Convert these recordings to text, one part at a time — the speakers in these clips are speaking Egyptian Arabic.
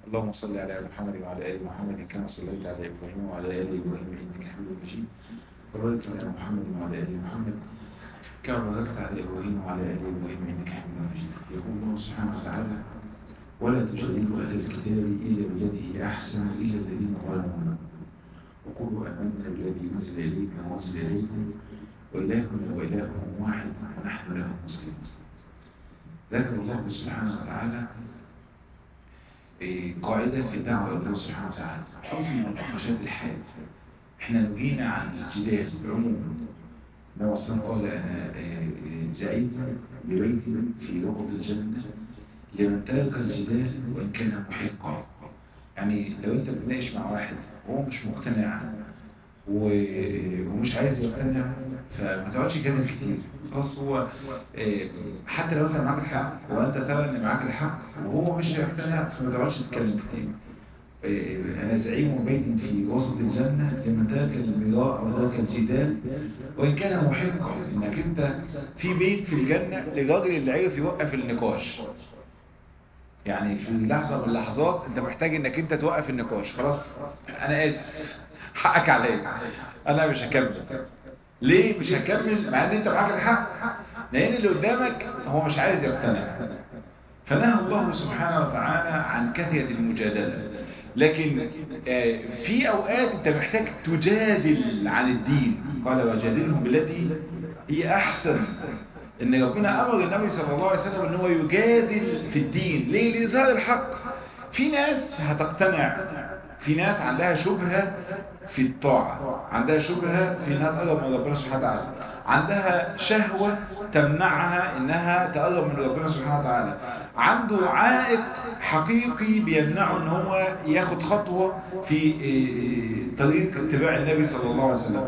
اللهم صل على محمد وعلى ال محمد كما صليت على ابراهيم وعلى ال ابراهيم انك حميد مجيد وبارك على محمد وعلى ال محمد كما باركت على ابراهيم وعلى ال ابراهيم انك حميد مجيد يقول الله سبحانه وتعالى ولا تجادلوا اهل الكتاب الا بالتي هي احسن الا الذين ظلموا وقولوا امنا بالذي انزل اليكم وانزل اليكم والهنا والهكم واحد ونحن له مسلمون ذكر الله سبحانه وتعالى قاعدة في الدعوة إلى الله سبحانه وتعالى أو في مناقشات الحياة احنا نهينا عن الجدال عموما النبي صلى الله عليه وسلم قال أنا زعيم ببيت في وسط الجنة لمن ترك الجدال وإن كان محقا يعني لو أنت بتناقش مع واحد وهو مش مقتنع ومش عايز يقتنع فما تقعدش تجادل كتير خلاص هو حتى لو انت معاك الحق وانت ترى ان معاك الحق وهو مش هيقتنع فما تقعدش تتكلم كتير انا زعيم بيت في وسط الجنه لمن ترك المراء او ترك الجدال وان كان محقا انك انت في بيت في الجنه للراجل اللي عرف يوقف النقاش يعني في لحظه من اللحظات انت محتاج انك انت توقف النقاش خلاص انا اسف حقك عليا انا مش هكمل ليه مش هكمل مع ان انت معاك الحق لان اللي قدامك هو مش عايز يقتنع فنهى الله سبحانه وتعالى عن كثرة المجادلة لكن في اوقات انت محتاج تجادل عن الدين قال وجادلهم بالتي هي احسن ان ربنا امر النبي صلى الله عليه وسلم ان هو يجادل في الدين ليه لإظهار الحق في ناس هتقتنع في ناس عندها شبهة في الطاعة عندها شبهة في انها تقرب من ربنا سبحانه وتعالى عندها شهوة تمنعها انها تقرب من ربنا سبحانه وتعالى عنده عائق حقيقي بيمنعه ان هو ياخد خطوة في طريق اتباع النبي صلى الله عليه وسلم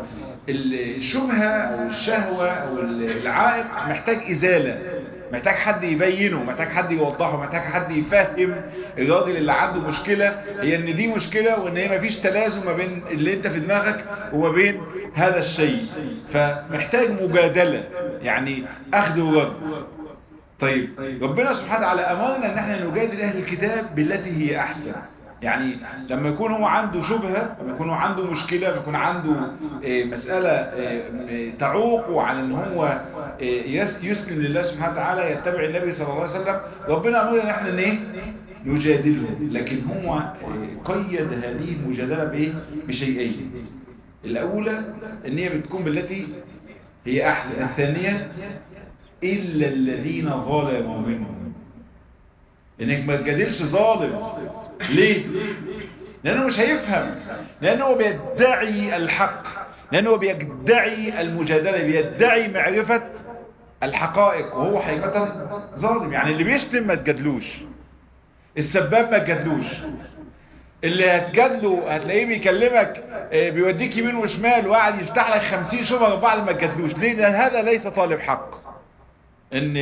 الشبهة او الشهوة او العائق محتاج ازالة محتاج حد يبينه محتاج حد يوضحه محتاج حد يفهم الراجل اللي عنده مشكلة هي ان دي مشكلة وان هي مفيش تلازم ما بين اللي انت في دماغك وما بين هذا الشيء فمحتاج مجادلة يعني اخذ ورد طيب ربنا سبحانه وتعالى امرنا ان احنا نجادل اهل الكتاب بالتي هي احسن يعني لما يكون هو عنده شبهة لما يكون هو عنده مشكلة لما يكون عنده مسألة تعوقه عن ان هو يسلم لله سبحانه وتعالى يتبع النبي صلى الله عليه وسلم ربنا امرنا ان احنا ايه نجادله لكن هو قيد هذه المجادلة بايه بشيئين الاولى ان هي بتكون بالتي هي احسن الثانية الا الذين ظلموا منهم انك ما تجادلش ظالم ليه لانه مش هيفهم لانه بيدعي الحق لانه بيدعي المجادلة بيدعي معرفة الحقائق وهو حقيقة ظالم يعني اللي بيشتم ما تجادلوش السباب ما تجادلوش اللي هتجادله هتلاقيه بيكلمك بيوديك يمين وشمال وقاعد يفتح لك خمسين شبهة بعد ما تجادلوش ليه لان هذا ليس طالب حق ان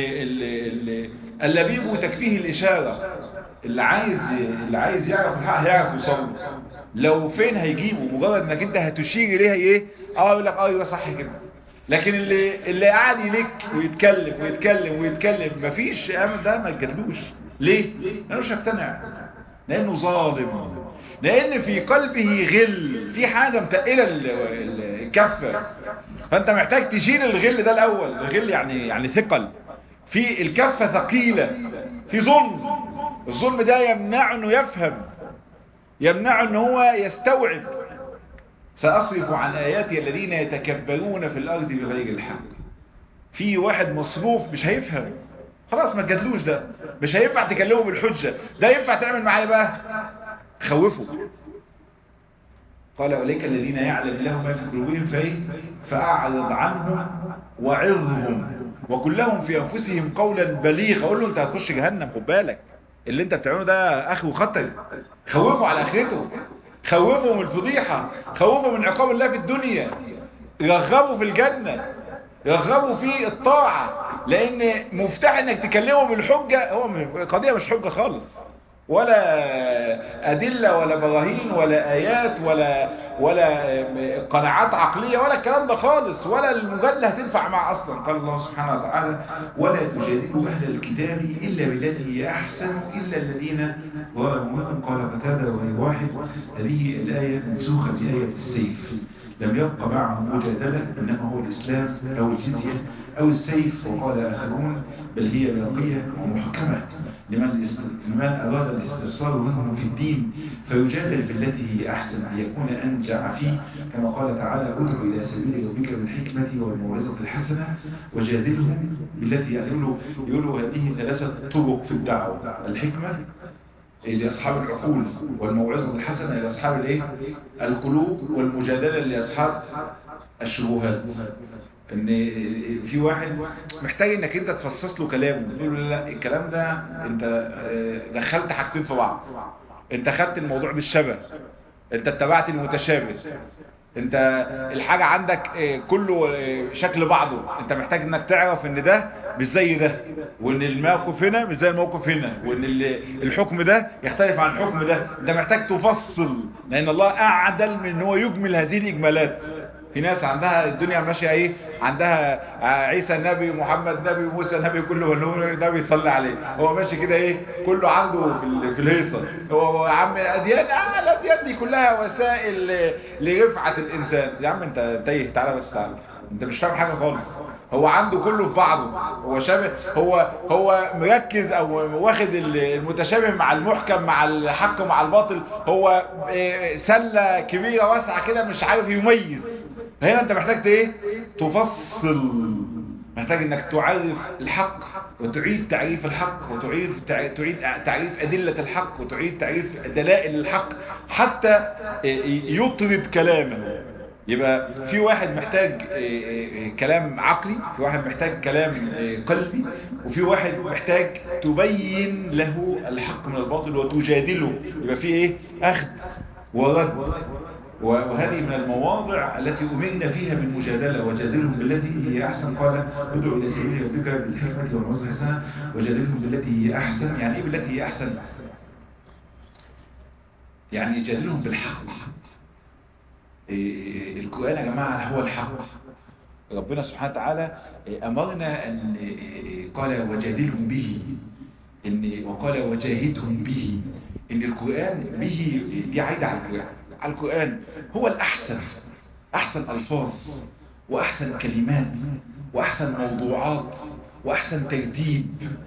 اللبيب تكفيه الاشارة اللي عايز اللي عايز يعرف الحق هيعرف يوصل لو فين هيجيبه مجرد انك انت هتشير اليه ايه اه يقول لك اه ايوه صح كده لكن اللي اللي قاعد يلك ويتكلم ويتكلم ويتكلم مفيش امل ده ما تجادلوش ليه لانه مش هيقتنع لانه ظالم لان في قلبه غل في حاجه متقله الكفه فانت محتاج تشيل الغل ده الاول الغل يعني يعني ثقل في الكفه ثقيله في ظلم الظلم ده يمنع انه يفهم يمنع ان هو يستوعب سأصرف عن آياتي الذين يتكبرون في الأرض بغير الحق في واحد مصروف مش هيفهم خلاص ما تجادلوش ده مش هينفع تكلمه بالحجة ده ينفع تعمل معاه بقى خوفه قال أولئك الذين يعلم لهم ما في قلوبهم فايه فأعرض عنهم وعظهم وقل لهم في أنفسهم قولا بليغا أقول له أنت هتخش جهنم خد بالك اللي أنت بتعمله ده أخي وخطر خوفه على آخرته خوفه من الفضيحة خوفه من عقاب الله في الدنيا رغبه في الجنة رغبه في الطاعة لأن مفتاح أنك تكلمه بالحجة هو قضية مش حجة خالص ولا أدلة ولا براهين ولا آيات ولا ولا قناعات عقلية ولا الكلام ده خالص ولا المجادلة هتنفع مع أصلا قال الله سبحانه وتعالى ولا تجادلوا أهل الكتاب إلا بالتي هي أحسن إلا الذين ظلموا منهم قال قتادة وغير واحد هذه الآية منسوخة بآية السيف لم يبقى معه مجادلة إنما هو الإسلام أو الجزية أو السيف وقال آخرون بل هي باقية ومحكمة لمن لمن أراد الاستفسار منهم في الدين فيجادل بالتي هي أحسن ليكون أنجع فيه كما قال تعالى ادع إلى سبيل ربك بالحكمة والموعظة الحسنة وجادلهم بالتي يقولوا يقولوا هذه ثلاثة طرق في الدعوة الحكمة لأصحاب العقول والموعظة الحسنة لأصحاب الايه القلوب والمجادلة لأصحاب الشبهات ان في واحد محتاج انك انت تفصص له كلامه تقول له لا الكلام ده انت دخلت حاجتين في بعض انت خدت الموضوع بالشبه انت اتبعت المتشابه انت الحاجة عندك كله شكل بعضه انت محتاج انك تعرف ان ده مش زي ده وان الموقف هنا مش زي الموقف هنا وان الحكم ده يختلف عن الحكم ده انت محتاج تفصل لان الله اعدل من ان هو يجمل هذه الاجمالات في ناس عندها الدنيا ماشية ايه عندها عيسى النبي محمد نبي موسى نبي كله نبي يصلي عليه هو ماشي كده ايه كله عنده في, في الهيصة هو عم الاديان اه الاديان دي كلها وسائل لرفعة الانسان يا عم انت تايه تعالى بس تعالى انت مش فاهم حاجة خالص هو عنده كله في بعضه هو شابه هو هو مركز او واخد المتشابه مع المحكم مع الحق مع الباطل هو سلة كبيرة واسعة كده مش عارف يميز هنا انت محتاج ايه تفصل محتاج انك تعرف الحق وتعيد تعريف الحق وتعيد تعيد تعريف ادلة الحق وتعيد تعريف دلائل الحق حتى يطرد كلامه يبقى في واحد محتاج كلام عقلي في واحد محتاج كلام قلبي وفي واحد محتاج تبين له الحق من الباطل وتجادله يبقى في ايه اخذ ورد وهذه من المواضع التي أمرنا فيها بالمجادلة وجادلهم بالتي هي أحسن قال ادعو إلى سبيل ربك بالحكمة والموعظة الحسنة وجادلهم بالتي هي أحسن يعني إيه بالتي هي أحسن؟ يعني جادلهم بالحق إيه القرآن يا جماعة هو الحق ربنا سبحانه وتعالى أمرنا أن قال وجادلهم به إن وقال وجاهدهم به إن القرآن به دي عايدة على القرآن على القرآن هو الأحسن أحسن ألفاظ وأحسن كلمات وأحسن موضوعات وأحسن ترتيب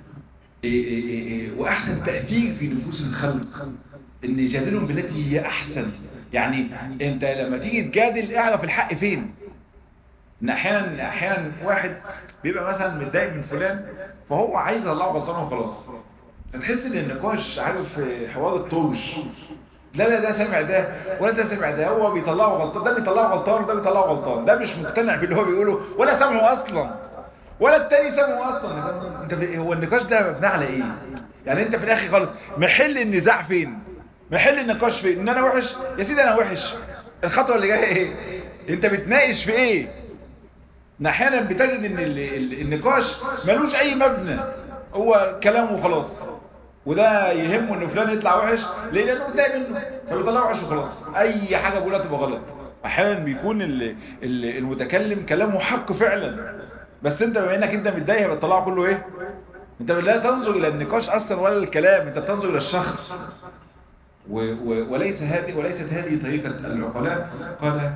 وأحسن تأثير في نفوس الخلق إن يجادلهم بالتي هي أحسن يعني أنت لما تيجي تجادل اعرف الحق فين إن أحيانا أحيانا واحد بيبقى مثلا متضايق من فلان فهو عايز يطلعه غلطان وخلاص فتحس ان النقاش عارف حوار الطوش لا لا ده سامع ده ولا ده سامع ده هو بيطلعه غلطان ده بيطلعه غلطان وده بيطلعه غلطان ده مش مقتنع باللي هو بيقوله ولا سامعه اصلا ولا التاني سامعه اصلا انت هو النقاش ده مبني على ايه يعني انت في الاخر خالص محل النزاع فين محل النقاش فين ان انا وحش يا سيدي انا وحش الخطوه اللي جايه ايه انت بتناقش في ايه احيانا بتجد ان النقاش ملوش اي مبنى هو كلام وخلاص وده يهمه ان فلان يطلع وحش ليه لانه متضايق منه فبيطلع وحش وخلاص اي حاجه بيقولها تبقى غلط احيانا بيكون المتكلم كلامه حق فعلا بس انت بما انك انت متضايق بتطلعه كله ايه انت لا تنظر الى النقاش اصلا ولا الكلام انت بتنظر الى الشخص و و وليس هذه وليست هذه طريقه العقلاء قال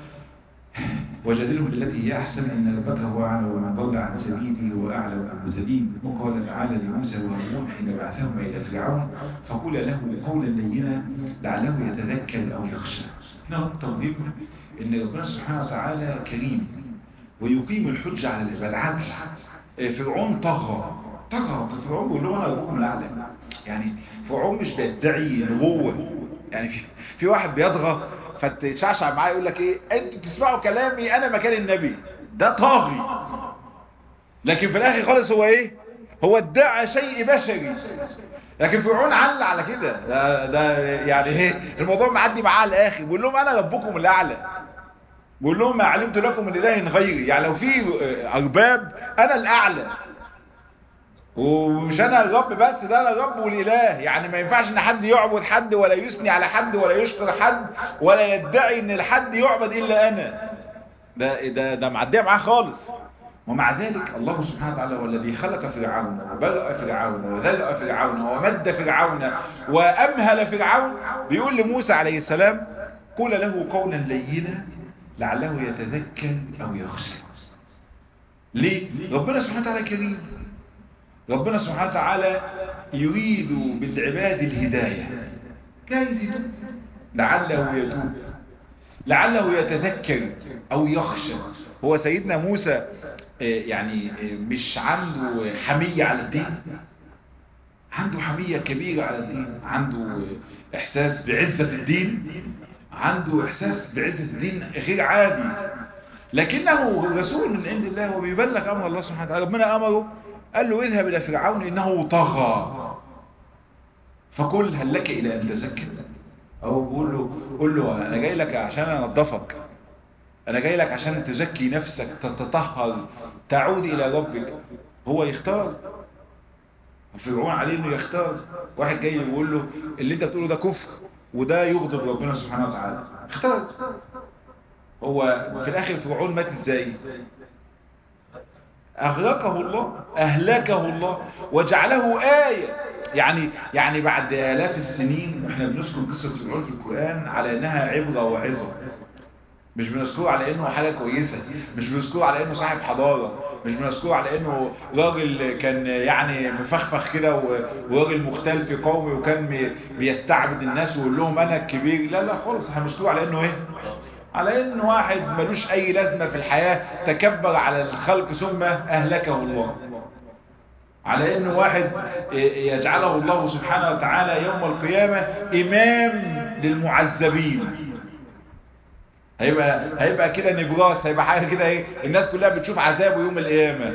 وجادلهم بالتي هي أحسن إن ربك هو أعلى ومن ضل عن سبيله هو أعلى المهتدين وقال تعالى لموسى وهارون حين بعثهما إلى فرعون فقول له قولا لينا لعله يتذكر أو يخشى هنا نقطة مهمة إن ربنا سبحانه وتعالى كريم ويقيم الحجة على العباد عدل فرعون طغى طغى فرعون بيقول له أنا ربكم الأعلى يعني فرعون مش بيدعي نبوة يعني في, في واحد بيطغى فتشعشع معاه يقول لك ايه انتوا تسمعوا كلامي انا مكان النبي ده طاغي لكن في الاخر خالص هو ايه هو ادعى شيء بشري لكن فرعون علق على كده ده, ده يعني ايه الموضوع معدي معاه على الاخر بيقول لهم انا ربكم الاعلى بيقول لهم ما علمت لكم من اله غيري يعني لو في ارباب انا الاعلى ومش انا الرب بس ده انا الرب والاله يعني ما ينفعش ان حد يعبد حد ولا يثني على حد ولا يشكر حد ولا يدعي ان الحد يعبد الا انا ده ده ده معديه معاه خالص ومع ذلك الله سبحانه وتعالى هو الذي خلق فرعون وبرأ فرعون وذرأ فرعون ومد فرعون وأمهل فرعون بيقول لموسى عليه السلام قول له قولا لينا لعله يتذكر أو يخشى ليه؟ ربنا سبحانه وتعالى كريم ربنا سبحانه وتعالى يريد بالعباد الهداية جايز يتوب لعله يتوب لعله يتذكر أو يخشى هو سيدنا موسى يعني مش عنده حمية على الدين عنده حمية كبيرة على الدين عنده إحساس بعزة الدين عنده إحساس بعزة الدين غير عادي لكنه رسول من عند الله وبيبلغ أمر الله سبحانه وتعالى ربنا أمره قال له اذهب إلى فرعون إنه طغى فقل هل لك إلى أن تزكى أو قول له, قول له أنا جاي لك عشان أنظفك أنا جاي لك عشان تزكي نفسك تتطهر تعود إلى ربك هو يختار فرعون عليه انه يختار واحد جاي يقول له اللي انت بتقوله ده كفر وده يغضب ربنا سبحانه وتعالى اختار هو في الاخر فرعون مات ازاي اغرقه الله اهلكه الله وجعله آية يعني يعني بعد آلاف السنين احنا بنذكر قصة فرعون في القرآن على انها عبرة وعظة مش بنذكره على انه حاجة كويسة مش بنذكره على انه صاحب حضارة مش بنذكره على انه راجل كان يعني مفخفخ كده وراجل مختل في قومه وكان بيستعبد الناس ويقول لهم انا الكبير لا لا خالص احنا بنذكره على انه ايه على انه واحد ملوش اي لازمة في الحياة تكبر على الخلق ثم اهلكه الله على انه واحد يجعله الله سبحانه وتعالى يوم القيامة امام للمعذبين هيبقى هيبقى كده نجراس هيبقى حاجه كده ايه الناس كلها بتشوف عذابه يوم القيامه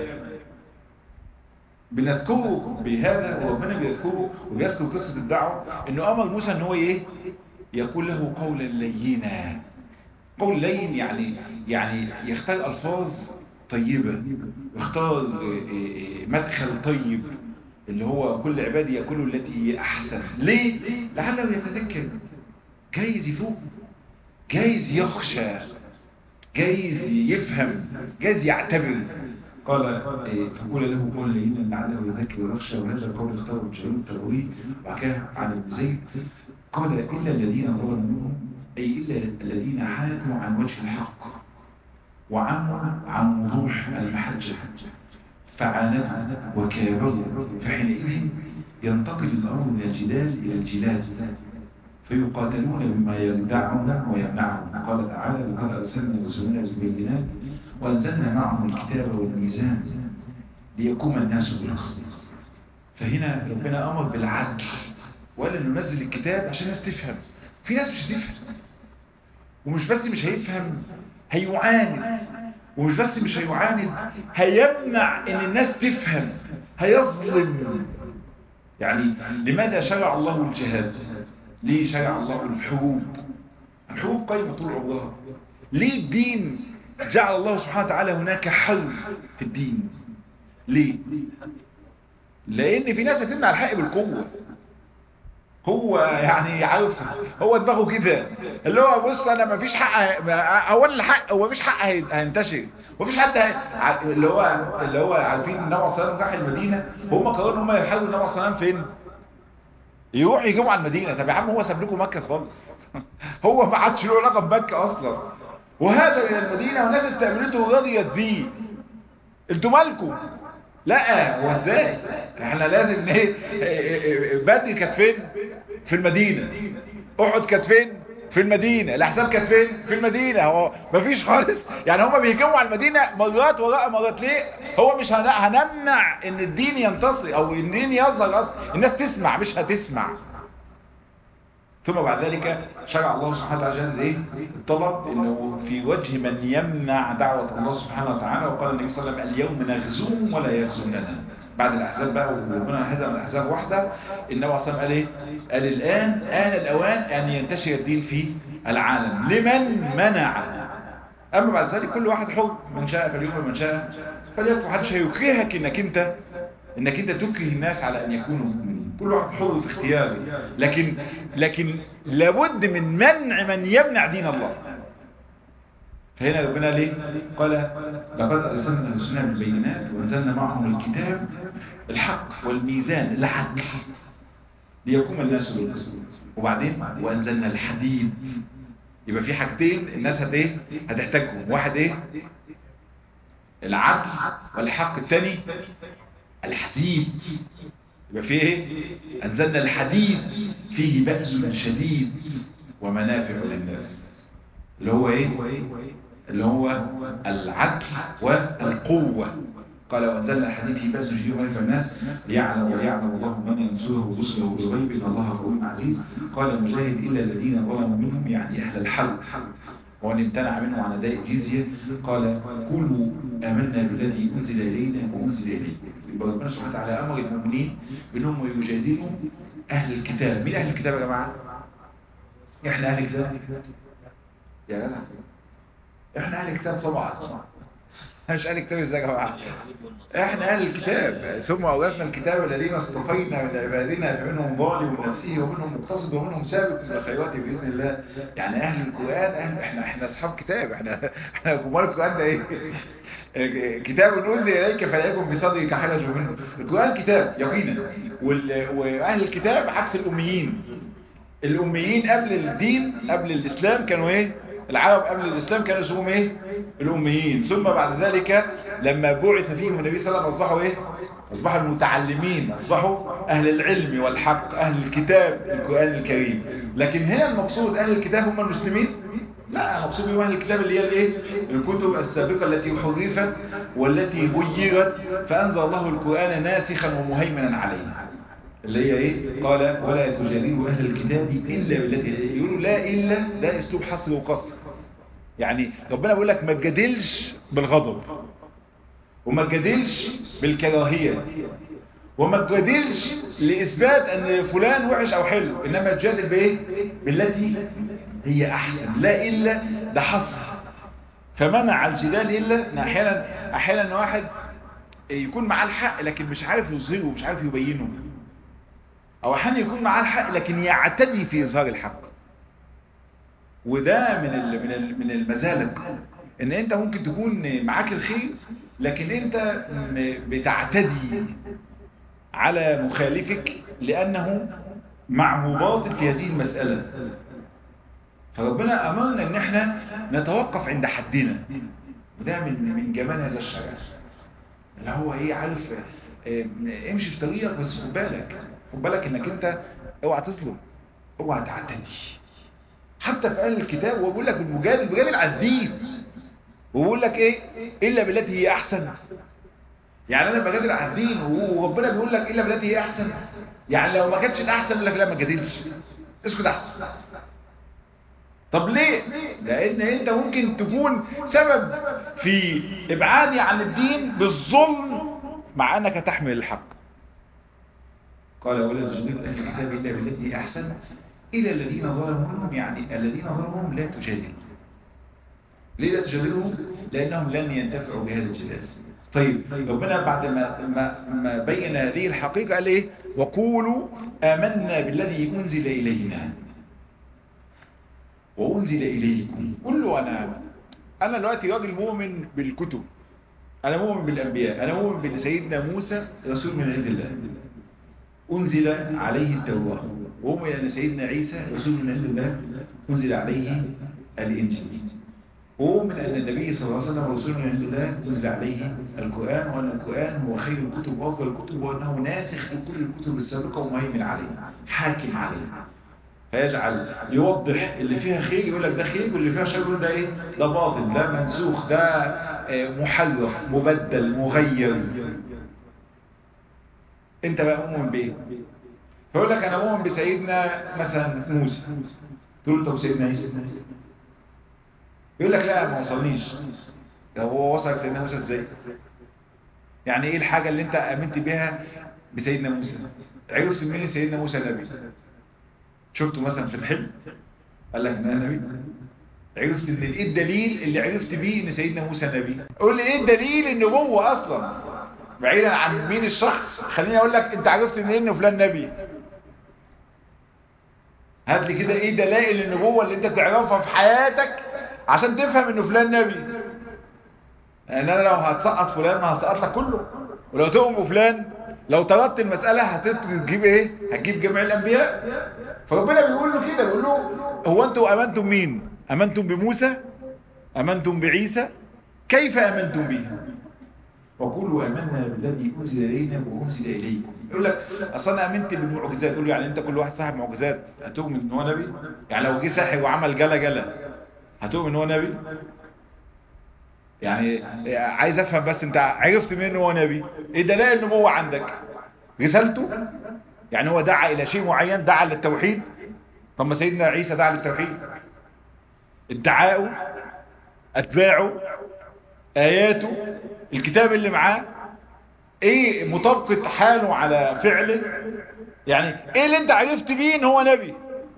بنذكره بهذا وربنا بيذكره وبيذكر قصه الدعوه انه امر موسى ان هو ايه يقول له قولا لينا قول لين يعني يعني يختار الفاظ طيبه يختار مدخل طيب اللي هو كل عبادي يقولوا التي هي احسن ليه لعله يتذكر جايز يفوق جايز يخشى جايز يفهم جايز يعتبر قال فقول له قول لينا لعله يذكر ويخشى وهذا القول اختاره الجليل التروي وحكاه عن ابن زيد قال إلا الذين ظلموا منهم أي إلا الذين حادوا عن وجه الحق وعموا عن وضوح المحجة فعاندوا وكابروا فحينئذ ينتقل الأمر من الجدال إلى الجلاد فيقاتلون بما يردعهم ويمنعهم قال تعالى لقد أرسلنا رسلنا بالبينات وأنزلنا معهم الكتاب والميزان ليقوم الناس بالقسط فهنا ربنا أمر بالعدل وقال إنه نزل الكتاب عشان الناس تفهم في ناس مش هتفهم ومش بس مش هيفهم هيعاند ومش بس مش هيعاند هيمنع ان الناس تفهم هيظلم يعني لماذا شرع الله الجهاد ليه شرع الله الحروب الحروب قايمة طول عمرها ليه الدين جعل الله سبحانه وتعالى هناك حرب في الدين ليه لان في ناس هتمنع الحق بالقوة هو يعني عارف هو دماغه كده اللي هو بص انا ما فيش حق هو الحق هو مفيش حق هينتشر ومفيش حد اللي هو اللي هو عارفين النبي صلى الله عليه وسلم راح المدينه هم قرروا ان هم يحاربوا النبي صلى الله عليه وسلم فين يروح يجيبوا على المدينة طب يا عم هو ساب لكم مكة خالص هو ما عادش له علاقه بمكة اصلا وهاجر الى المدينة والناس استقبلته ورضيت بيه انتوا مالكم لا هو ازاي احنا لازم ايه بدر كانت فين في المدينة احد كانت فين في المدينة الاحزاب كانت فين في المدينة هو مفيش خالص يعني هما بيهجموا على المدينة مرات وراء مرات ليه هو مش هنمنع ان الدين ينتصر او ان الدين يظهر اصلا الناس تسمع مش هتسمع ثم بعد ذلك شرع الله سبحانه وتعالى ايه الطلب انه في وجه من يمنع دعوة الله سبحانه وتعالى وقال النبي صلى الله عليه وسلم اليوم نغزوهم ولا يغزوننا بعد الاحزاب بقى وربنا هدم الاحزاب واحده النبي صلى الله عليه وسلم قال ايه قال الان ان الاوان ان ينتشر الدين في العالم لمن منع اما بعد ذلك كل واحد حر من شاء فليؤمن من شاء فليكفر محدش هيكرهك انك انت انك انت تكره الناس على ان يكونوا مؤمنين كل واحد حر في اختياره لكن لكن لابد من منع من يمنع دين الله فهنا ربنا ليه قال لقد ارسلنا رسلنا بالبينات وانزلنا معهم الكتاب الحق والميزان العدل ليقوم الناس بالقسط وبعدين وانزلنا الحديد يبقى في حاجتين الناس هت ايه هتحتاجهم واحد ايه العدل والحق الثاني الحديد يبقى فيه ايه انزلنا الحديد فيه بأس شديد ومنافع للناس اللي هو ايه اللي هو العدل والقوة قال وانزلنا الحديد فيه بأس شديد ومنافع للناس ليعلم ويعلم الله من ينصره ورسله بالغيب ان الله قوي عزيز قال مجاهد الا الذين ظلموا منهم يعني اهل الحرب وأن امتنع منهم عن أداء الجزية قال كلوا آمنا بالذي أنزل إلينا وأنزل إليكم يبقى ربنا سبحانه وتعالى أمر المؤمنين بأنهم يجادلوا أهل الكتاب مين أهل الكتاب يا جماعة؟ إحنا أهل الكتاب يا جدع إحنا أهل الكتاب طبعا احنا مش اهل الكتاب ازاي يا جماعه احنا اهل الكتاب ثم اورثنا الكتاب الذين اصطفينا من عبادنا فمنهم ظالم لنفسه ومنهم مقتصد ومنهم سابق بالخيرات باذن الله يعني اهل القران اهل احنا احنا اصحاب كتاب احنا احنا جمهور القران ده ايه كتاب انزل اليك فلا يكن بصدرك حرج منه القران كتاب يقينا واهل الكتاب عكس الاميين الاميين قبل الدين قبل الاسلام كانوا ايه العرب قبل الإسلام كانوا اسمهم ايه الأميين ثم بعد ذلك لما بعث فيهم النبي صلى الله عليه وسلم أصبحوا ايه أصبحوا المتعلمين أصبحوا أهل العلم والحق أهل الكتاب القرآن الكريم لكن هنا المقصود أهل الكتاب هم المسلمين لا مقصود بهم أهل الكتاب اللي هي الايه الكتب السابقة التي حرفت والتي غيرت فأنزل الله القرآن ناسخا ومهيمنا عليه اللي هي ايه قال ولا تجادلوا اهل الكتاب الا بالتي يقولوا لا الا ده اسلوب حصر وقصر يعني ربنا بيقول لك ما تجادلش بالغضب وما تجادلش بالكراهيه وما تجادلش لاثبات ان فلان وحش او حلو انما تجادل بايه بالتي هي احسن لا الا ده حصر فمنع الجدال الا ان احيانا احيانا واحد يكون معاه الحق لكن مش عارف يظهره ومش عارف يبينه او احيانا يكون معاه الحق لكن يعتدي في اظهار الحق وده من ال من ال من المزالق ان انت ممكن تكون معاك الخير لكن انت بتعتدي على مخالفك لانه معه باطل في هذه المسألة فربنا امرنا ان احنا نتوقف عند حدنا وده من من جمال هذا الشرع اللي هو ايه عارف اه امشي في طريقك بس خد بالك خد بالك انك انت اوعى تظلم اوعى تعتدي حتى في اهل الكتاب وهو بيقول لك المجادل بيجادل على الدين وبيقول لك ايه الا بالتي هي احسن يعني انا بجادل على الدين وربنا بيقول لك الا بالتي هي احسن يعني لو ما كانتش الاحسن يقول لك لا ما تجادلش اسكت احسن طب ليه لان انت ممكن تكون سبب في ابعادي عن الدين بالظلم مع انك تحمل الحق قال ولا تجادلوا اهل الكتاب الا بالتي احسن الى الذين ظلموا منهم يعني الذين ظلموا لا تجادل ليه لا تجادلهم لانهم لن ينتفعوا بهذا الجدال طيب ربنا بعد ما ما, ما بين هذه الحقيقه قال ايه وقولوا آمنا بالذي انزل الينا وانزل اليكم قل له انا انا دلوقتي راجل مؤمن بالكتب انا مؤمن بالانبياء انا مؤمن بان سيدنا موسى رسول من عند الله انزل عليه التوراه وهم أن سيدنا عيسى رسول من عند الله أنزل عليه الإنجيل وهم أن النبي صلى الله عليه وسلم رسول من عند الله أنزل عليه القرآن وأن القرآن هو خير الكتب وأفضل الكتب وأنه ناسخ لكل الكتب السابقة ومهيمن عليها حاكم عليها فيجعل يوضح اللي فيها خير يقول لك ده خير واللي فيها شر يقول ده ايه ده باطل ده منسوخ ده محرف مبدل مغير انت بقى مؤمن بايه فيقول لك انا مؤمن بسيدنا مثلا موسى تقول له طب سيدنا عيسى يقول لك لا ما وصلنيش ده هو وصلك سيدنا موسى ازاي يعني ايه الحاجه اللي انت امنت بيها بسيدنا موسى عرفت منين سيدنا موسى نبي شفته مثلا في الحلم قال لك انا نبي عرفت ان ايه الدليل اللي عرفت بيه ان سيدنا موسى نبي قول لي ايه الدليل النبوه اصلا بعيدا عن مين الشخص خليني اقول لك انت عرفت منين ان فلان نبي هات لي كده ايه دلائل النبوة اللي انت تعرفها في حياتك عشان تفهم ان فلان نبي لان انا لو هتسقط فلان ما هسقط لك كله ولو تؤمن فلان لو طردت المسألة هتجيب ايه هتجيب جميع الانبياء فربنا بيقول له كده بيقول له هو انتم امنتم مين امنتم بموسى امنتم بعيسى كيف امنتم به وقولوا امنا بالذي انزل الينا وانزل اليكم يقول لك اصل انا امنت بالمعجزات يقول له يعني انت كل واحد صاحب معجزات هتؤمن ان هو نبي يعني لو جه ساحر وعمل جلا جلا هتؤمن ان هو نبي يعني عايز افهم بس انت عرفت منين ان هو نبي ايه دلائل النبوه عندك رسالته يعني هو دعا الى شيء معين دعا للتوحيد طب ما سيدنا عيسى دعا للتوحيد ادعاؤه اتباعه اياته الكتاب اللي معاه ايه مطابقة حاله على فعله يعني ايه اللي انت عرفت بيه ان هو نبي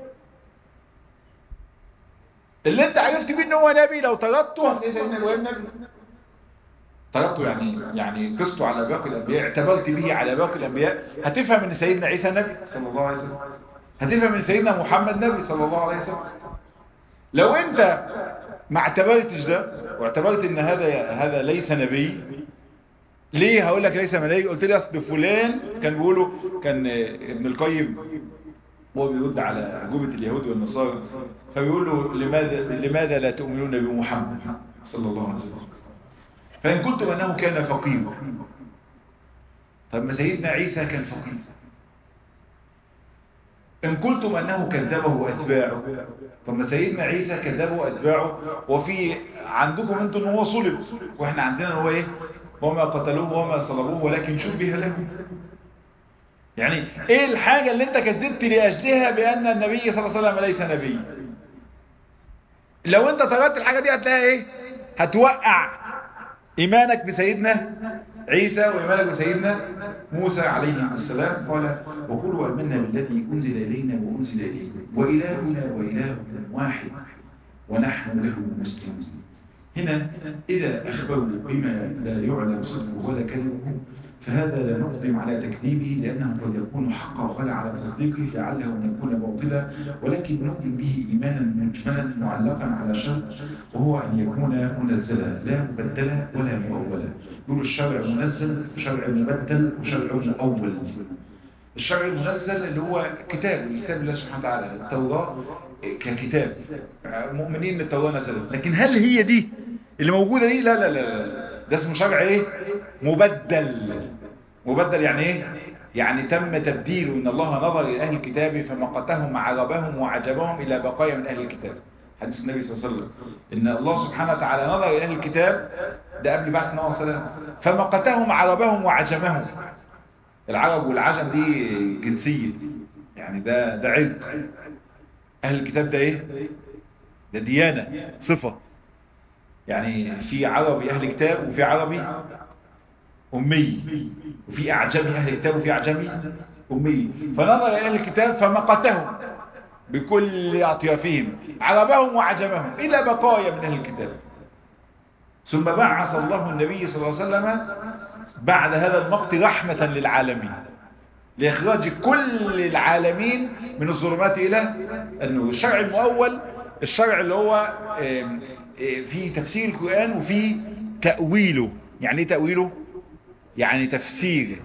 اللي انت عرفت بيه ان هو نبي لو طردته هتلاقي سيدنا ابراهيم نبي طردته يعني يعني قصته على باقي الانبياء اعتبرت به على باقي الانبياء هتفهم ان سيدنا عيسى نبي صلى الله عليه وسلم هتفهم ان سيدنا محمد نبي صلى الله عليه وسلم لو انت ما اعتبرتش ده واعتبرت ان هذا هذا ليس نبي ليه هقول لك ليس نبي قلت لي اصل فلان كان بيقولوا كان ابن القيم هو بيرد على عجوبة اليهود والنصارى فبيقول له لماذا لماذا لا تؤمنون بمحمد صلى الله عليه وسلم فإن كنتم أنه كان فقير طب ما سيدنا عيسى كان فقير إن قلتم أنه كذبه أتباعه طب ما سيدنا عيسى كذبه أتباعه وفي عندكم أنتم أنه هو صلب وإحنا عندنا هو إيه وما قتلوه وما صلبوه ولكن شبه لهم يعني إيه الحاجة اللي أنت كذبت لأجلها بأن النبي صلى الله عليه وسلم ليس نبي لو أنت طردت الحاجة دي هتلاقيها إيه هتوقع إيمانك بسيدنا عيسى وإيمانك بسيدنا موسى عليه السلام قال وقولوا آمنا بالذي أنزل إلينا وأنزل إليكم وإلهنا وإلهكم واحد ونحن له مسلمون هنا إذا أخبروا بما لا يعلم صدقه ولا كذبه فهذا لا نقدم على تكذيبه لأنه قد يكون حقا ولا على تصديقه لعله أن يكون باطلا ولكن نؤمن به إيمانا مجملا معلقا على شرط وهو أن يكون منزلا لا مبدلا ولا مؤولا يقول الشرع منزل وشرع مبدل وشرع مؤول الشرع المنزل اللي هو كتاب كتاب الله سبحانه وتعالى التوراة ككتاب مؤمنين التوراة نزلت لكن هل هي دي اللي موجودة دي لا لا لا, لا. ده اسمه شرع ايه مبدل مبدل يعني ايه يعني تم تبديله ان الله نظر الى اهل الكتاب فمقتهم عربهم وعجبهم الى بقايا من اهل الكتاب حديث النبي صلى الله عليه وسلم ان الله سبحانه وتعالى نظر الى اهل الكتاب ده قبل بعث النبي صلى الله عليه وسلم فمقتهم عربهم وعجمهم العرب والعجم دي جنسية يعني ده ده عرق اهل الكتاب ده ايه ده ديانة صفة يعني في عربي أهل كتاب وفي عربي أمي وفي أعجمي أهل كتاب وفي أعجمي أمي فنظر إلى أهل الكتاب فمقتهم بكل أطيافهم عربهم وعجمهم إلى بقايا من أهل الكتاب ثم بعث الله النبي صلى الله عليه وسلم بعد هذا المقت رحمة للعالمين لإخراج كل العالمين من الظلمات إلى النور الشرع المؤول الشرع اللي هو في تفسير القرآن وفي تأويله يعني ايه تأويله يعني تفسير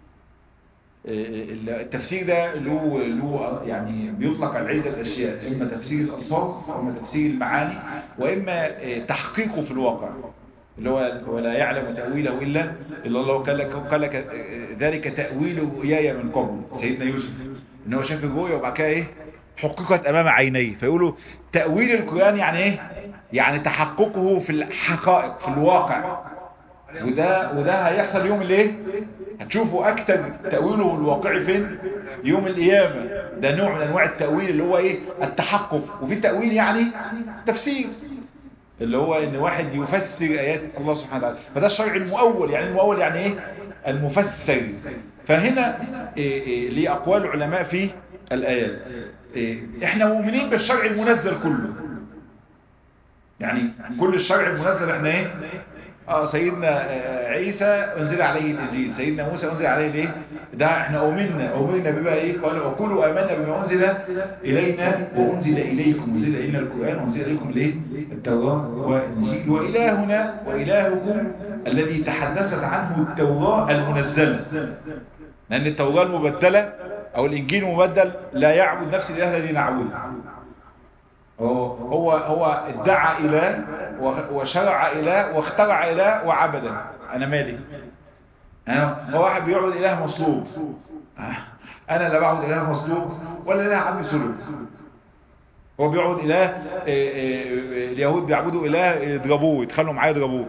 التفسير ده له له يعني بيطلق على عدة أشياء إما تفسير الألفاظ وإما تفسير المعاني وإما تحقيقه في الواقع اللي هو ولا يعلم تأويله إلا إلا الله قال لك قال لك ذلك تأويل رؤياي من قبل سيدنا يوسف إن هو شاف الرؤيا وبعد كده إيه حققت أمام عينيه فيقولوا تأويل القرآن يعني إيه يعني تحققه في الحقائق في الواقع وده وده هيحصل يوم الايه هتشوفوا اكتر تأويله الواقعي فين يوم القيامة ده نوع من انواع التأويل اللي هو ايه التحقق وفي تأويل يعني تفسير اللي هو ان واحد يفسر ايات الله سبحانه وتعالى فده الشرع المؤول يعني المؤول يعني ايه المفسر فهنا إيه إيه ليه اقوال علماء في الايات إيه احنا مؤمنين بالشرع المنزل كله يعني كل الشرع المنزل احنا ايه اه سيدنا عيسى انزل عليه الانجيل سيدنا موسى انزل عليه الايه ده احنا امنا امنا بما ايه قال وكلوا امنا بما انزل الينا وانزل اليكم انزل الينا القران وانزل اليكم الايه التوراه والانجيل والهنا والهكم الذي تحدثت عنه التوراه المنزله لان التوراه المبدله او الانجيل المبدل لا يعبد نفس الاله الذي نعبده هو هو هو ادعى اله وشرع اله واخترع اله وعبد انا مالي انا هو واحد بيعبد اله مصلوب انا لا بعبد اله مصلوب ولا اله عبد سلوك هو بيعبد اله اليهود بيعبدوا اله يضربوه يتخلوا معاه يضربوه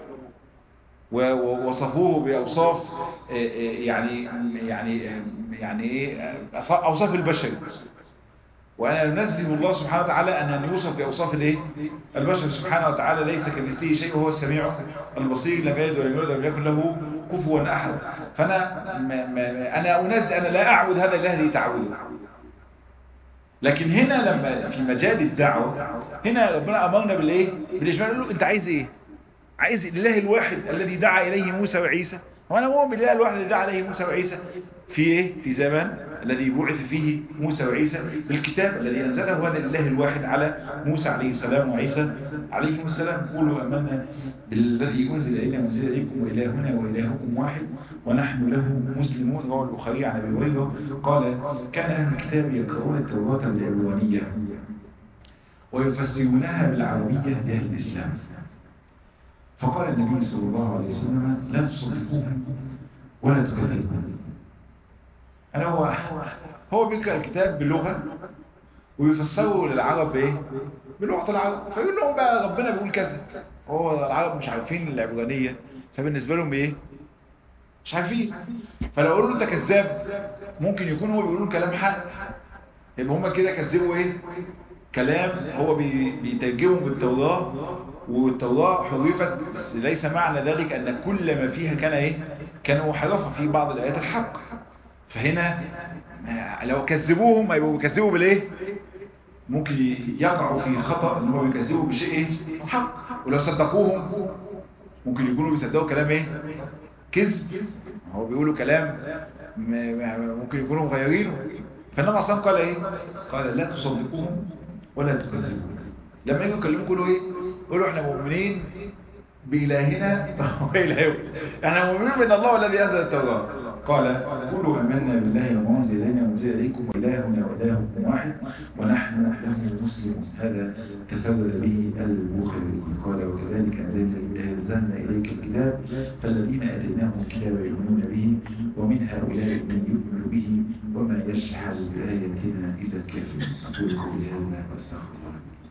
ووصفوه باوصاف يعني يعني يعني ايه اوصاف البشر وانا ننزه الله سبحانه وتعالى ان يوصف باوصاف الايه البشر سبحانه وتعالى ليس كمثله شيء وهو السميع البصير لم يلد ولم يولد ولم يكن له كفوا احد فانا ما ما انا انزه انا لا اعبد هذا الاله الذي تعبده لكن هنا لما في مجال الدعوه هنا ربنا امرنا بالايه بالاجمال قال له انت عايز ايه عايز الاله الواحد الذي دعا اليه موسى وعيسى وانا مؤمن بالاله الواحد الذي دعا اليه موسى وعيسى في ايه في زمان الذي بعث فيه موسى وعيسى بالكتاب الذي انزله هذا الاله الواحد على موسى عليه السلام وعيسى عليه السلام قولوا امنا بالذي انزل الينا وانزل اليكم والهنا والهكم واحد ونحن له مسلمون رواه البخاري عن ابي هريره قال كان اهل الكتاب يقرؤون التوراه بالعبرانيه ويفسرونها بالعربيه لاهل الاسلام فقال النبي صلى الله عليه وسلم لا تصدقوهم ولا تكذبوهم أنا هو هو بيقرأ الكتاب بلغة ويفسره للعرب بايه بلغة العرب فيقول لهم بقى ربنا بيقول كذا هو العرب مش عارفين العبرانية فبالنسبة لهم ايه مش عارفين فلو قالوا له انت كذاب ممكن يكون هو بيقولوا كلام حق يبقى هم كده كذبوا ايه كلام هو بيترجمهم بالتوراة والتوراة حرفت بس ليس معنى ذلك أن كل ما فيها كان إيه كان محرفة في بعض الآيات الحق فهنا لو كذبوهم يبقوا بيكذبوا بالإيه ممكن يقعوا في خطأ ان هم بيكذبوا بشيء إيه حق ولو صدقوهم ممكن يكونوا بيصدقوا كلام إيه كذب هو بيقولوا كلام ممكن يكونوا مغيرينه فالنبي اصلا قال ايه قال لا تصدقوهم ولا تكذبوهم لما يجوا يكلموا يقولوا ايه يقولوا احنا مؤمنين بإلهنا وإلهكم احنا مؤمنين بأن الله الذي أنزل التوراة قال قولوا أمنا بالله وما أنزل إلينا وأنزل إليكم وإلهنا وإلهكم واحد ونحن له مسلمون هذا تفرد به البخاري قال وكذلك أنزلنا إليك الكتاب فالذين آتيناهم الكتاب يؤمنون به ومن هؤلاء من يؤمن به وما يجحد بآياتنا إلا الكافرون أقول قولي هذا وأستغفر الله